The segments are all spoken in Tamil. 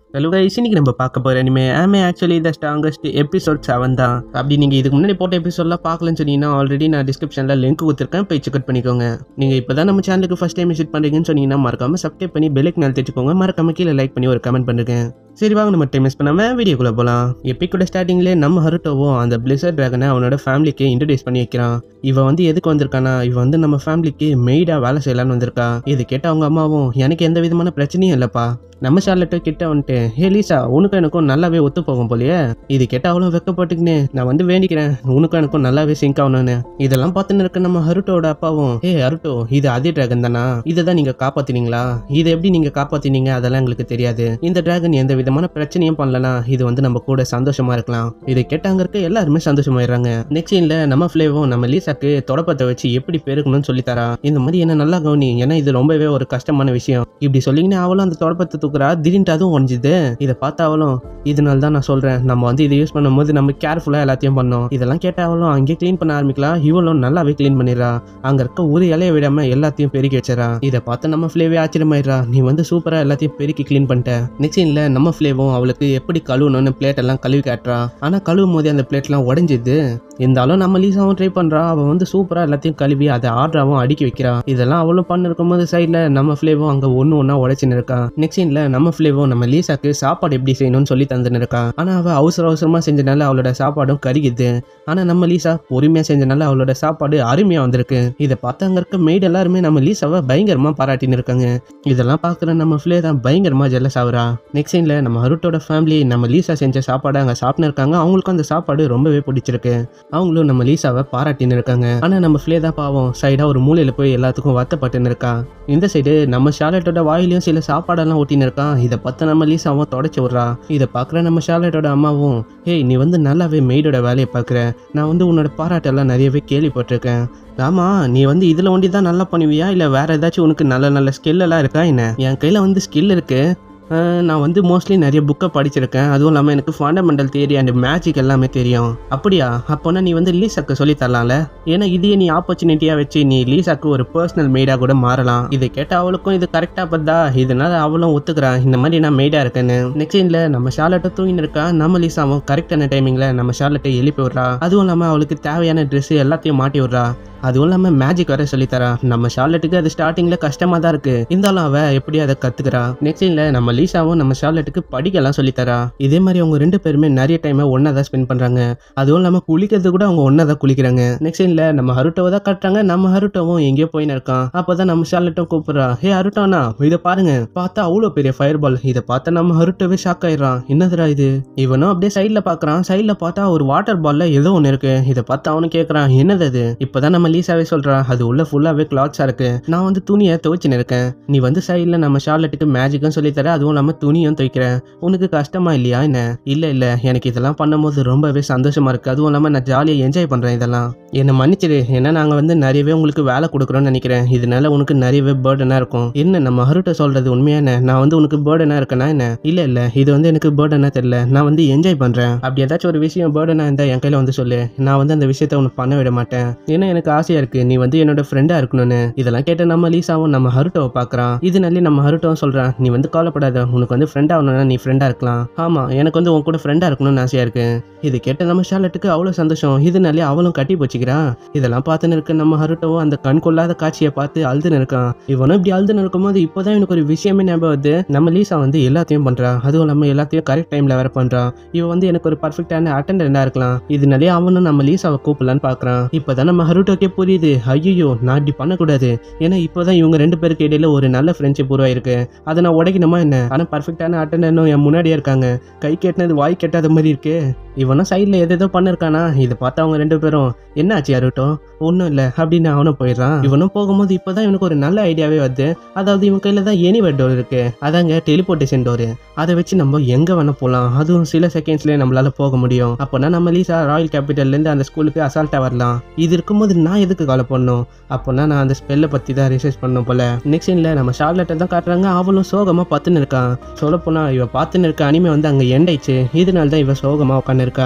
ஹலோ கைஸ் இன்னைக்கு நம்ம பார்க்க போகிற இனிமே ஆமே actually the strongest episode seven தான் அப்படி நீங்கள் இதுக்கு முன்னாடி போட்ட எபிசோட்லாம் பார்க்கலன்னு சொன்னீங்கன்னா ஆல்ரெடி நான் டிஸ்கிரிப்ஷனில் லிங்க் கொடுத்துருக்கேன் போய் செக் பண்ணிக்கோங்க நீங்கள் இப்போ தான் நம்ம சேனலுக்கு ஃபஸ்ட் டைம் விசிட் பண்ணுறீங்கன்னு சொன்னீங்கன்னா மறக்காம சப்ஸ்கிரைப் பண்ணி பெல்லைக்கு மேலே தெரிச்சுக்கோங்க மறக்காம கீழே லைக் பண்ணி ஒரு கமெண்ட் பண்ணுங்க சரி வாங்க நம்ம டைம் மிஸ் பண்ணாமல் வீடியோக்குள்ளே போகலாம் எப்பிக்கோட ஸ்டார்டிங்லேயே நம்ம ஹருட்டோவும் அந்த பிளிசர் ட்ராகனை அவனோட ஃபேமிலிக்கு இன்ட்ரடியூஸ் பண்ணி வைக்கிறான் இவன் வந்து எதுக்கு வந்திருக்கானா இவன் வந்து நம்ம ஃபேமிலிக்கு மெய்டாக வேலை செய்யலான்னு வந்திருக்கா இது கேட்ட அவங்க அம்மாவும் எனக்கு எந்த விதமான பிரச்சனையும் இல்லைப்பா நம்ம ஷார்லெட்டை கிட்ட வந்துட்டு ஹே லீசா உனக்கும் எனக்கும் நல்லாவே ஒத்து போகும் போலயே இது கேட்ட அவ்வளோ வெக்கப்பட்டுக்கினே நான் வந்து வேண்டிக்கிறேன் உனக்கும் எனக்கும் நல்லாவே சிங்க் ஆகணும்னு இதெல்லாம் பார்த்துன்னு இருக்க நம்ம ஹருட்டோட அப்பாவும் ஹே ஹருட்டோ இது அதே டிராகன் தானா இதை தான் நீங்கள் காப்பாத்தினீங்களா இதை எப்படி நீங்கள் காப்பாத்தினீங்க அதெல்லாம் எங்களுக்கு தெரியாது இந்த டிராகன் எந்த விதமான பிரச்சனையும் பண்ணலனா இது வந்து நம்ம கூட சந்தோஷமா இருக்கலாம் இதை கேட்ட அங்க இருக்க எல்லாருமே சந்தோஷமாயிடுறாங்க நெக்ஸ்ட் சீன்ல நம்ம ஃபிளேவும் நம்ம லீசாக்கு தொடப்பத்தை வச்சு எப்படி பெருக்கணும்னு சொல்லி தரா இந்த மாதிரி என்ன நல்லா கவனி ஏன்னா இது ரொம்பவே ஒரு கஷ்டமான விஷயம் இப்படி சொல்லிங்கன்னா அவளும் அந்த தொடப்பத்தை தூக்குறா திடீர்னு அதுவும் உடஞ்சுது இதை பார்த்த அவளும் இதனால தான் நான் சொல்றேன் நம்ம வந்து இதை யூஸ் பண்ணும்போது நம்ம கேர்ஃபுல்லா எல்லாத்தையும் பண்ணோம் இதெல்லாம் கேட்ட அவளும் அங்கேயே க்ளீன் பண்ண ஆரம்பிக்கலாம் இவளும் நல்லாவே க்ளீன் பண்ணிடுறா அங்க இருக்க ஒரு இலைய விடாம எல்லாத்தையும் பெருக்கி வச்சிடறா இதை பார்த்து நம்ம ஃபிளேவே ஆச்சரியமாயிடுறா நீ வந்து சூப்பரா எல்லாத்தையும் பெருக்கி க்ளீன் பண்ணிட்ட நெக்ஸ்ட் சீன்ல நம்ம ஃபிளேவும் அவளுக்கு எப்படி கழுவணும்னு பிளேட் எல்லாம் கழுவி காட்டுறா ஆனா கழுவும் போதே அந்த பிளேட்லாம் உடஞ்சுது இருந்தாலும் நம்ம லீசாவும் ட்ரை பண்றா அவன் வந்து சூப்பரா எல்லாத்தையும் கழுவி அதை ஆர்டராகவும் அடுக்கி வைக்கிறா இதெல்லாம் அவளும் பண்ணிருக்கும் போது சைட்ல நம்ம ஃபிளேவும் அங்க ஒண்ணு ஒண்ணா உடைச்சுன்னு இருக்கா நெக்ஸ்ட் சீன்ல நம்ம ஃபிளேவும் நம்ம லீசாக்கு சாப்பாடு எப்படி செய்யணும்னு சொல்லி தந்துன்னு இருக்கா ஆனா அவ அவசர அவசரமா செஞ்சனால அவளோட சாப்பாடும் கருகிது ஆனா நம்ம லீசா பொறுமையா செஞ்சனால அவளோட சாப்பாடு அருமையா வந்திருக்கு இதை பார்த்து அங்க இருக்க மெய்டு எல்லாருமே நம்ம லீசாவை பயங்கரமா பாராட்டின்னு இருக்காங்க இதெல்லாம் பார்க்குற நம்ம ஃபிளே தான் பயங்கரமா ஜெல்லஸ் ஆகுறா நெக்ஸ்ட் சீன்ல நம்ம ஹருட்டோட ஃபேமிலி நம்ம லீசா செஞ்ச சாப்பாடு அங்கே சாப்பிட்டு இருக்காங்க அவங்களுக்கும் அந்த சாப்பாடு ரொம்பவே பிடிச்சிருக்கு அவங்களும் நம்ம லீசாவை பாராட்டின்னு இருக்காங்க ஆனா நம்ம ஃபிளே தான் பாவம் சைடா ஒரு மூலையில போய் எல்லாத்துக்கும் வருத்தப்பட்டுன்னு இருக்கா இந்த சைடு நம்ம ஷார்லட்டோட வாயிலையும் சில சாப்பாடெல்லாம் ஒட்டின்னு இருக்கான் இதை பார்த்து நம்ம லீசாவும் தொடச்சி விட்றா இதை பார்க்குற நம்ம ஷார்லட்டோட அம்மாவும் ஹேய் நீ வந்து நல்லாவே மெய்டோட வேலையை பார்க்குற நான் வந்து உன்னோட பாராட்டெல்லாம் நிறையவே கேள்விப்பட்டிருக்கேன் ஆமா நீ வந்து இதில் ஒண்டி தான் நல்லா பண்ணுவியா இல்லை வேற ஏதாச்சும் உனக்கு நல்ல நல்ல ஸ்கில் எல்லாம் இருக்கா என்ன என் கையில் வந்து ஸ்கில் இருக்கு அஹ், நான் வந்து மோஸ்ட்லி நிறைய புக்கை படிச்சிருக்கேன் அதுவும் இல்லாமல் எனக்கு ஃபண்டமெண்டல் தியரி அண்ட் மேஜிக் எல்லாமே தெரியும் அப்படியா அப்போனா நீ வந்து லீசாக்கு சொல்லி தரலாம்ல ஏன்னா இதையே நீ ஆப்பர்ச்சுனிட்டியாக வச்சு நீ லீசாக்கு ஒரு பர்சனல் மெய்டாக கூட மாறலாம் இதை கேட்ட அவளுக்கும் இது கரெக்டாக பார்த்தா இதனால அவளும் ஒத்துக்கிறான் இந்த மாதிரி நான் மெய்டாக இருக்கேன்னு நெக்ஸ்ட் சீனில் நம்ம ஷார்லட்டை தூங்கின்னு இருக்கா நம்ம லீசாவும் கரெக்டான டைமிங்கில் நம்ம ஷார்லட்டை எழுப்பி விட்றா அதுவும் இல்லாமல் அவளுக்கு தேவையான ட்ரெஸ் எல்லாத்தையும் மாட்டி விட்றா அதுவும் இல்லாமல் மேஜிக் வர சொல்லித்தரா நம்ம ஷார்லெட்டுக்கு அது ஸ்டார்டிங்கில் கஷ்டமாக தான் இருக்கு இருந்தாலும் அவ எப்படி அதை கற்றுக்கிறா நெக்ஸ்ட் சீனில் நம்ம லீசாவும் நம்ம ஷார்லெட்டுக்கு படிக்கலாம் சொல்லித்தரா இதே மாதிரி அவங்க ரெண்டு பேருமே நிறைய டைமை ஒன்றா தான் ஸ்பெண்ட் பண்ணுறாங்க அதுவும் இல்லாமல் குளிக்கிறது கூட அவங்க ஒன்றா தான் குளிக்கிறாங்க நெக்ஸ்ட் சீனில் நம்ம ஹருட்டோவை தான் கட்டுறாங்க நம்ம ஹருட்டோவும் எங்கேயோ போயின்னு இருக்கான் அப்போ தான் நம்ம ஷார்லெட்டும் கூப்பிட்றா ஹே ஹருட்டோனா இதை பாருங்க பார்த்தா அவ்வளோ பெரிய ஃபயர் பால் இதை பார்த்தா நம்ம ஹருட்டோவே ஷாக் ஆயிடுறான் என்னதுடா இது இவனும் அப்படியே சைடில் பார்க்குறான் சைடில் பார்த்தா ஒரு வாட்டர் பால்ல ஏதோ ஒன்று இருக்கு இதை பார்த்து அவனும் கேட்குறான் என்னது அது இப்போதான் நம்ம லீசாவே சொல்றா அது உள்ள ஃபுல்லாகவே கிளாத்ஸாக இருக்கு நான் வந்து துணியை துவைச்சுன்னு இருக்கேன் நீ வந்து சைடில் நம்ம ஷார்லெட்டுக்கு மேஜிக்கும் சொல்லித்தர அதுவும் இல்லாமல் துணியும் துவைக்கிறேன் உனக்கு கஷ்டமா இல்லையா என்ன இல்லை இல்லை எனக்கு இதெல்லாம் பண்ணும்போது ரொம்பவே சந்தோஷமா இருக்கு அதுவும் இல்லாமல் நான் ஜாலியாக என்ஜாய் பண்ணுறேன் இதெல்லாம் என்னை மன்னிச்சிடு ஏன்னா நாங்கள் வந்து நிறையவே உங்களுக்கு வேலை கொடுக்குறோம்னு நினைக்கிறேன் இதனால உனக்கு நிறையவே பேர்டனாக இருக்கும் என்ன நம்ம ஹருட்ட சொல்றது உண்மையா என்ன நான் வந்து உனக்கு பேர்டனாக இருக்கேனா என்ன இல்லை இல்லை இது வந்து எனக்கு பேர்டனாக தெரியல நான் வந்து என்ஜாய் பண்ணுறேன் அப்படி ஏதாச்சும் ஒரு விஷயம் பேர்டனாக இருந்தால் என் கையில் வந்து சொல்லு நான் வந்து அந்த விஷயத்த உனக்கு பண்ண விட மாட்டேன் ஏன்னா எனக்கு ஆசையாக இருக்கு நீ வந்து என்னோட ஃப்ரெண்டாக இருக்கணும்னு இதெல்லாம் கேட்ட நம்ம லீசாவும் நம்ம ஹருட்டோவை பார்க்குறான் இதனாலே நம்ம ஹருட்டோவும் சொல்கிறான் நீ வந்து கவலைப்படாத உனக்கு வந்து ஃப்ரெண்ட் ஆகணும்னா நீ ஃப்ரெண்டாக இருக்கலாம் ஆமாம் எனக்கு வந்து உன் கூட ஃப்ரெண்டாக இருக்கணும்னு ஆசையாக இருக்கு இது கேட்ட நம்ம ஷார்லெட்டுக்கு அவ்வளோ சந்தோஷம் இதனாலே அவளும் கட்டி போச்சுக்கிறான் இதெல்லாம் பார்த்துன்னு இருக்க நம்ம ஹருட்டோவும் அந்த கண் கொள்ளாத காட்சியை பார்த்து அழுதுன்னு இருக்கான் இவனும் இப்படி அழுதுன்னு இருக்கும்போது இப்போதான் எனக்கு ஒரு விஷயமே ஞாபகம் வருது நம்ம லீசா வந்து எல்லாத்தையும் பண்றா அதுவும் இல்லாமல் எல்லாத்தையும் கரெக்ட் டைம்ல வேற பண்றா இவ வந்து எனக்கு ஒரு பர்ஃபெக்டான அட்டண்டா இருக்கலாம் இதனாலே அவனும் நம்ம லீசாவை கூப்பிடலான்னு பார்க்கறான் இப்போதான் நம்ம ஹருட்டோக்கே புரியுது ஐயோ நான் இப்படி பண்ணக்கூடாது ஏன்னா இப்போதான் இவங்க ரெண்டு பேருக்கு இடையில ஒரு நல்ல ஃப்ரெண்ட்ஷிப் உருவாயிருக்கு அதை நான் உடைக்கணுமா என்ன ஆனால் பர்ஃபெக்டான அட்டண்டனும் என் முன்னாடியே இருக்காங்க கை கேட்டினது வாய் கெட்டாத மாதிரி இருக்கு இவனும் சைடில் எது எதோ பண்ணிருக்கானா இதை பார்த்து அவங்க ரெண்டு பேரும் என்னாச்சு யாருட்டும் ஒன்றும் இல்லை அப்படின்னு அவனும் போயிடுறான் இவனும் போகும்போது இப்போதான் இவனுக்கு ஒரு நல்ல ஐடியாவே வருது அதாவது இவன் கையில் தான் எனிவே டோர் இருக்கு அதாங்க டெலிபோர்டேஷன் டோரு அதை வச்சு நம்ம எங்கே வேணா போகலாம் அதுவும் சில செகண்ட்ஸ்லேயே நம்மளால போக முடியும் அப்போனா நம்ம லீசா ராயல் கேபிட்டல்லேருந்து அந்த ஸ்கூலுக்கு அசால்ட்டாக வரலாம் இது இருக்கும்போது நான் எதுக்கு காலை பண்ணணும் அப்போனா நான் அந்த ஸ்பெல்லை பற்றி தான் ரிசர்ச் பண்ணணும் போல நெக்ஸ்ட் சீனில் நம்ம ஷார்லெட்டை தான் காட்டுறாங்க அவளும் சோகமாக பார்த்துன்னு இருக்கான் சொல்லப்போனால் இவ பார்த்துன்னு இருக்க அனிமே வந்து அங்கே எண்டாயிடுச்சு இதனால தான் இவ சோகமாக உட்காந்துருக்கா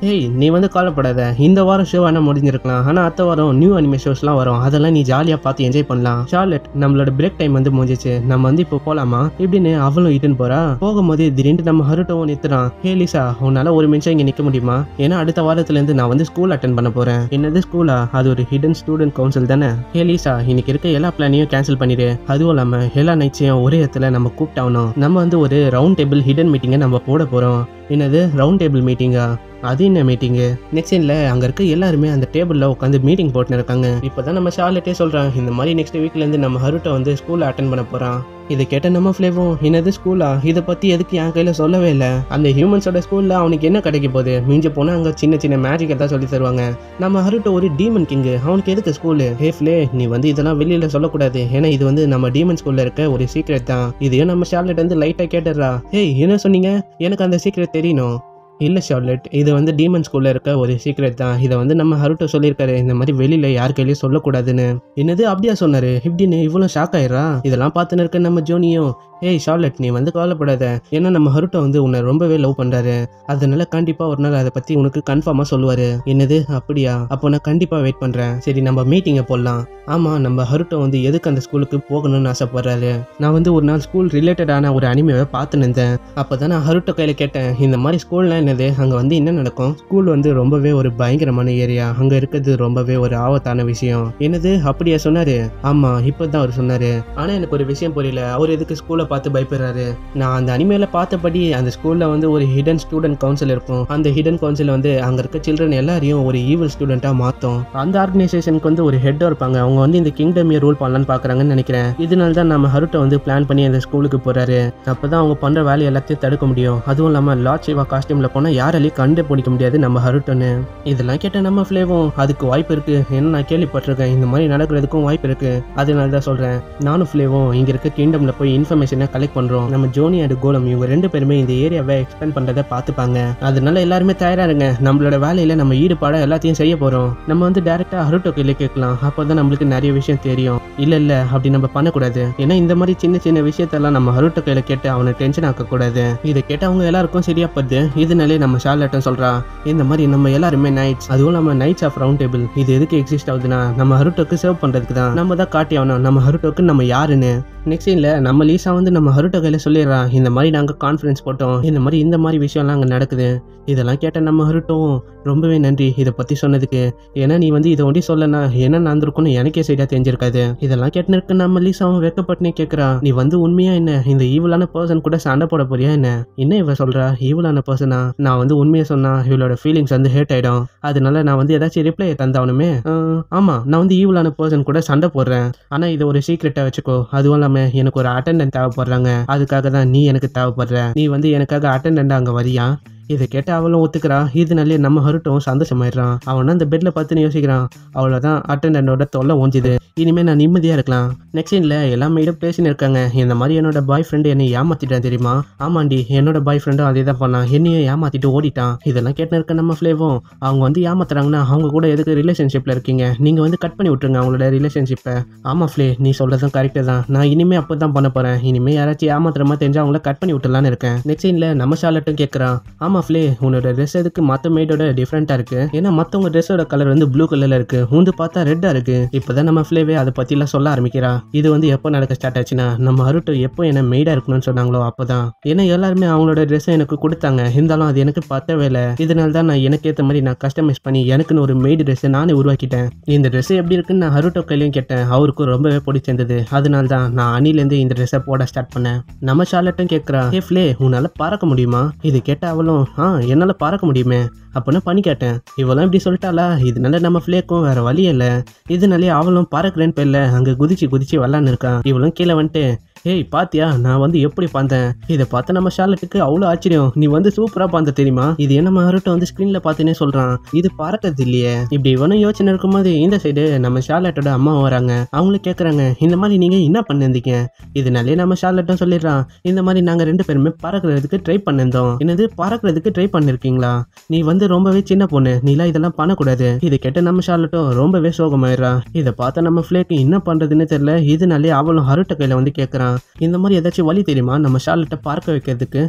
ஹேய் நீ வந்து கவலைப்படாத இந்த வாரம் ஷோ வேணா முடிஞ்சிருக்கலாம் ஆனா அடுத்த வாரம் நியூ அனிமே ஷோஸ்லாம் வரும் அதெல்லாம் நீ ஜாலியா பார்த்து என்ஜாய் பண்ணலாம் ஷார்லெட் நம்மளோட பிரேக் டைம் வந்து முடிஞ்சிச்சு நம்ம வந்து இப்போ போலாமா இப்படின்னு அவளும் இட்டுன்னு போறா போகும்போது திடீர்னு நம்ம ஹருட்டவும் நிறுத்துறான் ஹே லிசா உன்னால ஒரு நிமிஷம் இங்க நிக்க முடியுமா ஏன்னா அடுத்த வாரத்துல இருந்து நான் வந்து ஸ்கூல் அட்டன் பண்ண போறேன் என்னது ஸ்கூலா அது ஒரு ஹிடன் ஸ்டூடெண்ட் கவுன்சில் தானே ஹே லீசா இன்னைக்கு இருக்க எல்லா பிளானையும் கேன்சல் பண்ணிடு அதுவும் இல்லாம எல்லா நைட்ஸையும் ஒரே இடத்துல நம்ம கூப்பிட்டாகணும் நம்ம வந்து ஒரு ரவுண்ட் டேபிள் ஹிடன் மீட்டிங்கை நம்ம போட போறோம் என்னது ரவுண்ட் டேபிள் மீட்டிங்கா அது என்ன மீட்டிங்கு நெக்ஸ்ட் சீன்ல அங்க இருக்க எல்லாருமே அந்த டேபிள்ல உட்காந்து மீட்டிங் போட்டுன்னு இருக்காங்க இப்பதான் நம்ம ஷார்லெட்டே சொல்றான் இந்த மாதிரி நெக்ஸ்ட் வீக்ல இருந்து நம்ம ஹருட்டை வந்து ஸ்கூல்ல அட்டன் பண்ண போறான் இதை கேட்ட நம்ம ஃப்ளேவும் என்னது ஸ்கூலா இதை பத்தி எதுக்கு என் கையில சொல்லவே இல்லை அந்த ஹியூமன்ஸோட ஸ்கூல்ல அவனுக்கு என்ன கிடைக்க போகுது மிஞ்ச போனா அங்க சின்ன சின்ன மேஜிக்கை தான் சொல்லி தருவாங்க நம்ம ஹருட்டோ ஒரு டீமன் கிங்கு அவனுக்கு எதுக்கு ஸ்கூலு ஹே ஃப்ளே நீ வந்து இதெல்லாம் வெளியில சொல்லக்கூடாது ஏன்னா இது வந்து நம்ம டீமன் ஸ்கூல்ல இருக்க ஒரு சீக்ரெட் தான் இதையும் நம்ம ஷார்லெட் வந்து லைட்டா கேட்டுடுறா ஹேய் என்ன சொன்னீங்க எனக்கு அந்த சீக்ரெட் தெரியணும் இல்லை ஷார்லெட் இது வந்து டீமன் ஸ்கூலில் இருக்க ஒரு சீக்ரெட் தான் இதை வந்து நம்ம ஹருட்டோ சொல்லியிருக்காரு இந்த மாதிரி வெளியில் யார் கையிலையும் சொல்லக்கூடாதுன்னு என்னது அப்படியா சொன்னாரு இப்படின்னு இவ்வளோ ஷாக் ஆயிடுறா இதெல்லாம் பார்த்துன்னு இருக்க நம்ம ஜோனியும் ஏய் ஷார்லெட் நீ வந்து கவலைப்படாத ஏன்னா நம்ம ஹருட்டோ வந்து உன்னை ரொம்பவே லவ் பண்ணுறாரு அதனால கண்டிப்பாக ஒரு நாள் அதை பற்றி உனக்கு கன்ஃபார்மாக சொல்லுவார் என்னது அப்படியா அப்போ நான் கண்டிப்பாக வெயிட் பண்ணுறேன் சரி நம்ம மீட்டிங்கை போடலாம் ஆமாம் நம்ம ஹருட்டோ வந்து எதுக்கு அந்த ஸ்கூலுக்கு போகணும்னு ஆசைப்படுறாரு நான் வந்து ஒரு நாள் ஸ்கூல் ரிலேட்டடான ஒரு அனிமேவை பார்த்துன்னு இருந்தேன் அப்போ தான் நான் ஹருட்டோ கையில் கேட்டேன் இந்த மாதிரி ஸ்கூல்லாம் என்னது அங்கே வந்து என்ன நடக்கும் ஸ்கூல் வந்து ரொம்பவே ஒரு பயங்கரமான ஏரியா அங்கே இருக்கிறது ரொம்பவே ஒரு ஆபத்தான விஷயம் என்னது அப்படியா சொன்னாரு ஆமாம் இப்போ தான் அவர் சொன்னாரு ஆனால் எனக்கு ஒரு விஷயம் புரியல அவர் எதுக்கு ஸ்கூலை பார்த்து பயப்படுறாரு நான் அந்த அனிமேல பார்த்தபடி அந்த ஸ்கூலில் வந்து ஒரு ஹிடன் ஸ்டூடெண்ட் கவுன்சில் இருக்கும் அந்த ஹிடன் கவுன்சில் வந்து அங்கே இருக்க சில்ட்ரன் எல்லாரையும் ஒரு ஈவல் ஸ்டூடெண்ட்டாக மாற்றும் அந்த ஆர்கனைசேஷனுக்கு வந்து ஒரு ஹெட்டாக இருப்பாங்க அவங்க வந்து இந்த கிங்டமே ரூல் பண்ணலான்னு பார்க்குறாங்கன்னு நினைக்கிறேன் இதனால தான் நம்ம ஹருட்டை வந்து பிளான் பண்ணி அந்த ஸ்கூலுக்கு போகிறாரு அப்போ தான் அவங்க பண்ணுற வேலையை எல்லாத்தையும் தடுக்க முடியும் அதுவும் இல்லாமல் லார்ட் சிவா காஸ்டியூமில் போனால் யாராலையும் கண்டுபிடிக்க முடியாது நம்ம ஹருட்டோன்னு இதெல்லாம் கேட்ட நம்ம ஃப்ளேவும் அதுக்கு வாய்ப்பு இருக்கு ஏன்னா நான் கேள்விப்பட்டிருக்கேன் இந்த மாதிரி நடக்கிறதுக்கும் வாய்ப்பு இருக்கு அதனால தான் சொல்கிறேன் நானும் ஃப்ளேவும் இங்கே இருக்க கிங்டம்ல போய் இன்ஃபர்மேஷனை கலெக்ட் பண்ணுறோம் நம்ம ஜோனி அண்ட் கோலம் இவங்க ரெண்டு பேருமே இந்த ஏரியாவை எக்ஸ்பெண்ட் பண்ணுறதை பார்த்துப்பாங்க அதனால எல்லாருமே தயாரா இருங்க நம்மளோட வேலையில நம்ம ஈடுபாட எல்லாத்தையும் செய்ய போகிறோம் நம்ம வந்து டேரெக்டாக ஹருட்டோ கையில் கேட்கலாம் அப்போ தான் நம்மளுக்கு நிறைய விஷயம் தெரியும் இல்லை இல்லை அப்படி நம்ம பண்ணக்கூடாது ஏன்னா இந்த மாதிரி சின்ன சின்ன விஷயத்தெல்லாம் நம்ம ஹருட்டோ கையில் கேட்டு அவனை டென்ஷன் ஆக்கக்கூடாது இதை கேட்டு அவங்க எல்லாருக்கும் சரியா படுது இதனாலே நம்ம ஷார்லட்டும் சொல்றா இந்த மாதிரி நம்ம எல்லாருமே நைட்ஸ் அதுவும் நம்ம நைட்ஸ் ஆஃப் ரவுண்ட் டேபிள் இது எதுக்கு எக்ஸிஸ்ட் ஆகுதுன்னா நம்ம ஹருட்டோக்கு சர்வ் பண்றதுக்கு தான் நம்ம தான் காட்டி ஆகணும் நம்ம ஹருட்டோக்கு நம்ம யாருன்னு நெக்ஸ்ட் சீனில் நம்ம லீசா வந்து நம்ம ஹருட்டோ கையில் சொல்லிடுறா இந்த மாதிரி நாங்கள் கான்ஃபரன்ஸ் போட்டோம் இந்த மாதிரி இந்த மாதிரி விஷயம்லாம் அங்கே நடக்குது இதெல்லாம் கேட்ட நம்ம ஹருட்டோவும் ரொம்பவே நன்றி இதை பற்றி சொன்னதுக்கு ஏன்னா நீ வந்து இதை ஒண்டி சொல்லனா என்ன நடந்திருக்கும்னு எனக்கே சரியா தெரிஞ்சிருக்காது இதெல்லாம் கேட்டுன்னு இருக்க நம்ம லீசாவும் வெக்கப்பட்டுனே கேட்குறா நீ வந்து உண்மையா என்ன இந்த ஈவலான பர்சன் கூட சண்டை போட போறியா என்ன என்ன இவ சொல்றா ஈவலான பர்சனா நான் வந்து உண்மையை சொன்னா இவளோட ஃபீலிங்ஸ் வந்து ஹேட் ஆயிடும் அதனால நான் வந்து ஏதாச்சும் ரிப்ளை தந்தாவணுமே அஹ், ஆமா நான் வந்து ஈவலான பர்சன் கூட சண்டை போடுறேன் ஆனா இது ஒரு சீக்ரெட்டா வச்சுக்கோ அதுவும் இல்லாம எனக்கு ஒரு அட்டெண்டன்ட் தேவைப்படுறாங்க அதுக்காக தான் நீ எனக்கு தேவைப்படுற நீ வந்து எனக்காக அட்டெண்டன்ட் அங்க வரியா இதை கேட்டு அவளும் ஒத்துக்கிறா இதனாலே நம்ம ஹருட்டும் சந்தோஷமாயிடுறான் அவன் அந்த பெட்ல பார்த்துன்னு யோசிக்கிறான் அவ்வளோதான் அட்டெண்டனோட தொல்லை ஓஞ்சுது இனிமே நான் நிம்மதியா இருக்கலாம் நெக்ஸ்ட் சீன்ல எல்லா மைடும் பேசின்னு இருக்காங்க இந்த மாதிரி என்னோட பாய் ஃப்ரெண்டு என்னை ஏமாத்திட்டான் தெரியுமா ஆமாண்டி என்னோட பாய் ஃப்ரெண்டும் அதே தான் பண்ணான் என்னையும் ஏமாத்திட்டு ஓடிட்டான் இதெல்லாம் கேட்டு இருக்க நம்ம ஃப்ளேவும் அவங்க வந்து ஏமாத்துறாங்கன்னா அவங்க கூட எதுக்கு ரிலேஷன்ஷிப்ல இருக்கீங்க நீங்க வந்து கட் பண்ணி விட்டுருங்க அவங்களோட ரிலேஷன்ஷிப்பை ஆமா ஃப்ளே நீ சொல்றதும் கரெக்டு தான் நான் இனிமே அப்போ தான் பண்ண போறேன் இனிமே யாராச்சும் ஏமாத்துற மாதிரி தெரிஞ்சா அவங்கள கட் பண்ணி விட்டுலான்னு இருக்கேன் நெக்ஸ்ட் சீன்ல நம்ம ஷாலட்டும் கேட்கறான் ஆமா ஃப்ளே உன்னோட ட்ரெஸ் எதுக்கு மற்ற மேடோட டிஃப்ரெண்டா இருக்கு ஏன்னா மற்றவங்க ட்ரெஸ்ஸோட கலர் வந்து ப்ளூ கலர்ல இருக்கு உந்து பார்த்தா ரெட்டா இருக்கு இப்போதான் நம்ம ஃப்ளேவே அதை பத்திலாம் சொல்ல ஆரம்பிக்கிறா இது வந்து எப்போ நடக்க ஸ்டார்ட் ஆச்சுன்னா நம்ம அருட்டு எப்போ என்ன மெய்டா இருக்கணும்னு சொன்னாங்களோ அப்போதான் ஏன்னா எல்லாருமே அவங்களோட ட்ரெஸ்ஸை எனக்கு கொடுத்தாங்க இருந்தாலும் அது எனக்கு பத்தவே இல்லை இதனால தான் நான் எனக்கு ஏற்ற மாதிரி நான் கஸ்டமைஸ் பண்ணி எனக்குன்னு ஒரு மெய்டு ட்ரெஸ்ஸை நானே உருவாக்கிட்டேன் இந்த ட்ரெஸ் எப்படி இருக்குன்னு நான் ஹருட்டோ கையிலையும் கேட்டேன் அவருக்கும் ரொம்பவே பிடிச்சிருந்தது அதனால தான் நான் அணிலேருந்து இந்த ட்ரெஸ்ஸை போட ஸ்டார்ட் பண்ணேன் நம்ம ஷார்லட்டும் கேட்குறா ஹே ஃப்ளே உன்னால பறக்க முடியுமா இது கேட்ட அவளும் ஆ என்னால் பறக்க முடியுமே அப்போனா பண்ணி கேட்டேன் இவளும் இப்படி சொல்லிட்டாளா இதனால நம்ம ஃப்ளேக்கும் வேற வழி இல்லை இதனாலே அவளும் பறக்கிறேன்னு பேர்ல அங்கே குதிச்சு குதிச்சு விளாட்னு இருக்கான் இவளும் கீழே வந்துட்டு ஏய் பாத்தியா நான் வந்து எப்படி பார்த்தேன் இதை பார்த்து நம்ம ஷார்லட்டுக்கு அவ்வளோ ஆச்சரியம் நீ வந்து சூப்பரா பார்த்த தெரியுமா இது என்ன மருட்டு வந்து ஸ்க்ரீன்ல பார்த்துனே சொல்றான் இது பறக்கிறது இல்லையே இப்படி இவனும் யோசனை இருக்கும்போது இந்த சைடு நம்ம ஷார்லட்டோட அம்மா வராங்க அவங்களும் கேட்குறாங்க இந்த மாதிரி நீங்க என்ன பண்ணிருந்தீங்க இதனாலே நம்ம ஷார்லட்டும் சொல்லிடுறான் இந்த மாதிரி நாங்க ரெண்டு பேருமே பறக்கிறதுக்கு ட்ரை பண்ணிருந்தோம் என்னது பறக்கிறதுக்கு ட்ரை பண்ணிருக்கீங்களா நீ வந்து ரொம்பவே சின்ன பொண்ணு நீலாம் இதெல்லாம் பண்ணக்கூடாது இதை கேட்டு நம்ம ஷார்லட்டும் ரொம்பவே சோகமாயிடுறா இதை பார்த்த நம்ம ஃப்ளேக்கு என்ன பண்றதுன்னு தெரியல இதனாலே அவளும் ஹருட்ட கையில வந்து கேட்கறான் இந்த மாதிரி ஏதாச்சும் வழி தெரியுமா நம்ம ஷார்லட்டை பார்க்க வைக்கிறதுக்கு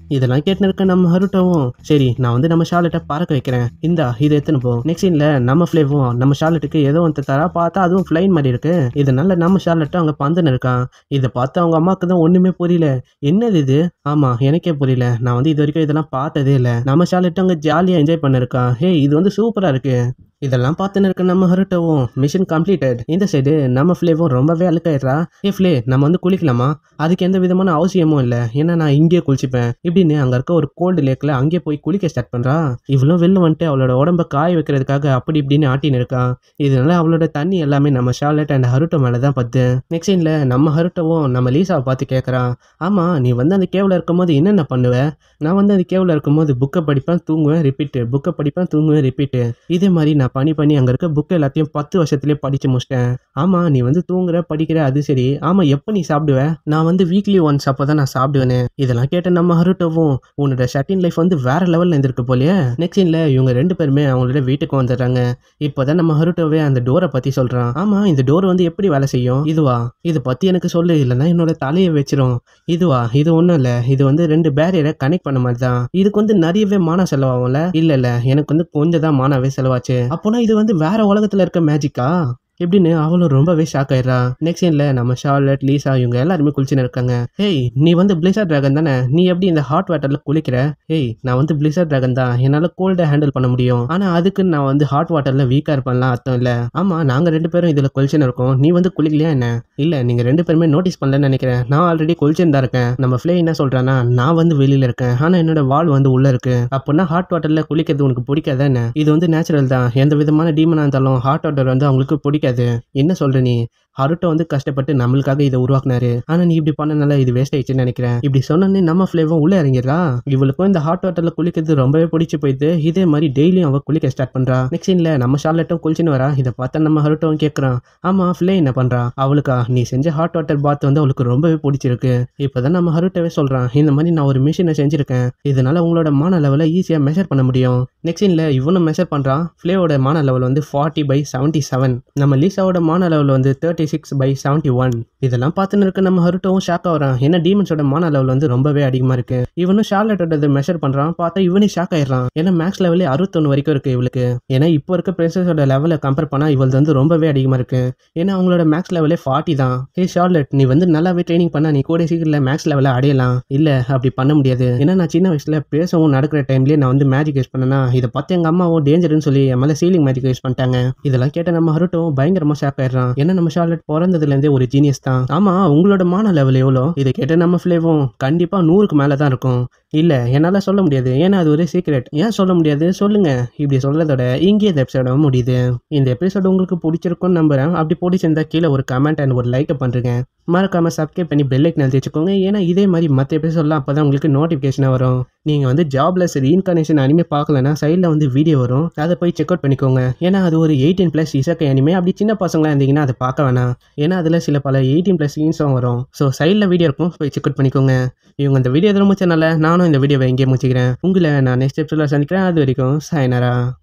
இதெல்லாம் கேட்டு இருக்க நம்ம ஹருட்டோவும் சரி நான் வந்து நம்ம ஷார்லெட்டை பறக்க வைக்கிறேன் இந்தா இதை எடுத்துன்னு போ நெக்ஸ்ட் சீன்ல நம்ம ஃபிளேவும் நம்ம ஷார்லெட்டுக்கு ஏதோ ஒன்று தரா பார்த்தா அதுவும் ஃப்ளைன் மாதிரி இருக்கு இதனால நம்ம ஷார்லெட்டு அங்கே பந்துன்னு இருக்கான் இதை பார்த்து அவங்க அம்மாவுக்கு தான் ஒண்ணுமே புரியல என்னது இது ஆமா எனக்கே புரியல நான் வந்து இது வரைக்கும் இதெல்லாம் பார்த்ததே இல்லை நம்ம ஷார்லெட்டு அங்கே ஜாலியாக என்ஜாய் பண்ணிருக்கான் ஹே இது வந்து சூப்பரா இருக்கு இதெல்லாம் பார்த்துன்னு இருக்க நம்ம ஹருட்டவும் மிஷன் கம்ப்ளீட்டட் இந்த சைடு நம்ம ஃப்ளேவும் ரொம்பவே அழுக்காயிடுறா ஏ ஃப்ளே நம்ம வந்து குளிக்கலாமா அதுக்கு எந்த விதமான அவசியமும் இல்லை ஏன்னா நான் இங்கேயே குளிச்சுப்பேன் இப்படின்னு அங்கே இருக்க ஒரு கோல்டு லேக்கில் அங்கேயே போய் குளிக்க ஸ்டார்ட் பண்ணுறா இவளும் வெளில வந்துட்டு அவளோட உடம்ப காய வைக்கிறதுக்காக அப்படி இப்படின்னு ஆட்டின்னு இருக்கான் இதனால அவளோட தண்ணி எல்லாமே நம்ம ஷார்லெட் அண்ட் ஹருட்டோ மேலே தான் பத்து நெக்ஸ்ட் சீனில் நம்ம ஹருட்டவும் நம்ம லீசாவை பார்த்து கேட்குறான் ஆமாம் நீ வந்து அந்த கேவில் இருக்கும்போது என்னென்ன பண்ணுவ நான் வந்து அந்த கேவில் இருக்கும்போது புக்கை படிப்பேன் தூங்குவேன் ரிப்பீட்டு புக்கை படிப்பேன் தூங்குவேன் ரிப்பீட்டு இதே மாதிரி நான் பண்ணி பண்ணி அங்கே இருக்க புக்கு எல்லாத்தையும் பத்து வருஷத்துலேயே படித்து முடிச்சிட்டேன் ஆமாம் நீ வந்து தூங்குற படிக்கிற அது சரி ஆமாம் எப்போ நீ சாப்பிடுவ நான் வந்து வீக்லி ஒன்ஸ் அப்போ தான் நான் சாப்பிடுவேனே இதெல்லாம் கேட்ட நம்ம ஹருட்டோவும் உன்னோட ஷட்டின் லைஃப் வந்து வேற லெவலில் இருந்திருக்கு போலயே நெக்ஸ்ட் சீனில் இவங்க ரெண்டு பேருமே அவங்களோட வீட்டுக்கு வந்துடுறாங்க இப்போ தான் நம்ம ஹருட்டோவே அந்த டோரை பற்றி சொல்கிறான் ஆமாம் இந்த டோர் வந்து எப்படி வேலை செய்யும் இதுவா இதை பற்றி எனக்கு சொல்லு இல்லைன்னா என்னோட தலையை வச்சிரும் இதுவா இது ஒன்றும் இல்லை இது வந்து ரெண்டு பேரியரை கனெக்ட் பண்ண மாதிரி தான் இதுக்கு வந்து நிறையவே மானா செலவாகும்ல இல்லை இல்லை எனக்கு வந்து கொஞ்சம் தான் மானாவே செலவாச்சு அப்போனா இது வந்து வேற உலகத்தில் இருக்க மேஜிக்கா எப்படின்னு அவளும் ரொம்பவே ஷாக் ஆயிடுறா நெக்ஸ்ட் சீன்ல நம்ம ஷார்லட் லீசா இவங்க எல்லாருமே குளிச்சுன்னு இருக்காங்க ஹேய் நீ வந்து பிளிசர் டிராகன் தானே நீ எப்படி இந்த ஹாட் வாட்டர்ல குளிக்கிற ஹேய் நான் வந்து பிளிசர் டிராகன் தான் என்னால கோல்டை ஹேண்டில் பண்ண முடியும் ஆனா அதுக்கு நான் வந்து ஹாட் வாட்டர்ல வீக்கா இருப்பேன்லாம் அர்த்தம் இல்ல ஆமா நாங்க ரெண்டு பேரும் இதுல குளிச்சுன்னு இருக்கோம் நீ வந்து குளிக்கலையா என்ன இல்ல நீங்க ரெண்டு பேருமே நோட்டீஸ் பண்ணலன்னு நினைக்கிறேன் நான் ஆல்ரெடி குளிச்சுன்னு தான் இருக்கேன் நம்ம ஃப்ளே என்ன சொல்றானா நான் வந்து வெளியில இருக்கேன் ஆனா என்னோட வால் வந்து உள்ள இருக்கு அப்படின்னா ஹாட் வாட்டர்ல குளிக்கிறது உனக்கு பிடிக்காதா என்ன இது வந்து நேச்சுரல் தான் எந்த விதமான டீமனா இருந்தாலும் ஹாட் வாட்டர் வந்து அவங்களுக்கு பிடிக்காது என்ன சொல்ற நீ ஹருட்டோ வந்து கஷ்டப்பட்டு நம்மளுக்காக இதை உருவாக்குனாரு ஆனா நீ இப்படி பண்ணனால இது வேஸ்ட் ஆயிடுச்சுன்னு நினைக்கிறேன் இப்படி சொன்னோன்னே நம்ம ஃபிளேவும் உள்ள இறங்கிடுறா இவளுக்கும் இந்த ஹாட் வாட்டர்ல குளிக்கிறது ரொம்பவே பிடிச்சி போயிட்டு இதே மாதிரி டெய்லியும் அவ குளிக்க ஸ்டார்ட் பண்றா நெக்ஸ்ட் சீன்ல நம்ம ஷார்லெட்டும் குளிச்சுன்னு வரா இதை பார்த்தா நம்ம ஹருட்டோவும் கேட்கறான் ஆமா ஃபிளே என்ன பண்றா அவளுக்கா நீ செஞ்ச ஹாட் வாட்டர் பாத் வந்து அவளுக்கு ரொம்பவே பிடிச்சிருக்கு இப்போதான் நம்ம ஹருட்டவே சொல்றான் இந்த மாதிரி நான் ஒரு மிஷினை செஞ்சிருக்கேன் இதனால உங்களோட மான லெவலை ஈஸியா மெஷர் பண்ண முடியும் நெக்ஸ்ட் சீன்ல இவனும் மெஷர் பண்றான் ஃபிளேவோட மான லெவல் வந்து ஃபார்ட்டி பை செவன்ட்டி செவன் நம்ம லீசாவோட மான லெவல் வந்து thirty six by seventy one இதெல்லாம் பார்த்துன்னு இருக்க நம்ம ஹருட்டோவும் ஷாக் ஆகிறான் ஏன்னா டீமன்ஸோட மான லெவல் வந்து ரொம்பவே அதிகமா இருக்கு இவனும் ஷார்லட்டோட மெஷர் பண்றான் பார்த்தா இவனே ஷாக் ஆயிடுறான் ஏன்னா மேக்ஸ் லெவலே அறுபத்தொன்று வரைக்கும் இருக்கு இவளுக்கு ஏன்னா இப்போ இருக்க பிரின்சஸோட லெவலை கம்பேர் பண்ணா இவளது வந்து ரொம்பவே அதிகமா இருக்கு ஏன்னா அவங்களோட மேக்ஸ் லெவலே ஃபார்ட்டி தான் ஹே ஷார்லட் நீ வந்து நல்லாவே ட்ரைனிங் பண்ணா நீ கூட சீக்கிரம் மேக்ஸ் லெவலை அடையலாம் இல்ல அப்படி பண்ண முடியாது ஏன்னா நான் சின்ன வயசுல பேசவும் நடக்கிற டைம்லயே நான் வந்து மேஜிக் யூஸ் பண்ணனா இதை பார்த்து எங்க அம்மாவும் டேஞ்சர்னு சொல்லி என் மேல சீலிங் மேஜிக் யூஸ் பண்ணிட்டாங்க இதெல்லாம் கேட்ட நம்ம ஹருட்டும் பயங்கரமா ஷாக் ஆயிடுறான் ஏன்னா நம்ம ஷார்லட் பிறந்ததுல இருந்தே ஒரு ஜீனியஸ் தான் ஆமா உங்களோட மான லெவல் எவ்வளோ இதை கேட்ட நம்ம ஃபிளேவும் கண்டிப்பா நூறுக்கு மேல தான் இருக்கும் இல்ல என்னால சொல்ல முடியாது ஏன்னா அது ஒரு சீக்ரெட் ஏன் சொல்ல முடியாது சொல்லுங்க இப்படி சொல்றதோட இங்கே இந்த எபிசோட முடியுது இந்த எபிசோடு உங்களுக்கு பிடிச்சிருக்கும்னு நம்புறேன் அப்படி பிடிச்சிருந்தா கீழே ஒரு கமெண்ட் அண்ட் ஒரு லைக்கை பண்றீங்க மறக்காம சப்ஸ்கிரைப் பண்ணி பெல் ஐக்கன் எழுதி வச்சுக்கோங்க ஏன்னா இதே மாதிரி மற்ற எபிசோட்லாம் அப்போ தான் உங்களுக்கு நோட்டிஃபிகேஷனாக வரும் நீங்கள் வந்து ஜாப்லெஸ் ரீஇன்கார்னேஷன் அனிமே பார்க்கலன்னா சைடில் வந்து வீடியோ வரும் அதை போய் செக் அவுட் பண்ணிக்கோங்க ஏன்னா அது ஒரு எயிட்டீன் ப்ளஸ் இசக்கை அனிமே அப்படி சின்ன பசங்களாக இருந்தீங்கன்னா அதை பார்க்க வேணாம் ஏன்னா அதில் சில பல எயிட்டீன் ப்ளஸ் சீன்ஸும் வரும் ஸோ சைடில் வீடியோ இருக்கும் போய் செக் அவுட் பண்ணிக்கோங்க இவங்க இந்த வீடியோ எதில் முடிச்சனால நானும் இந்த வீடியோவை எங்கேயே முடிச்சுக்கிறேன் உங்களை நான் நெக்ஸ்ட் எபிசோட சந்திக்கிறேன் அது வரைக்கும் சாயனரா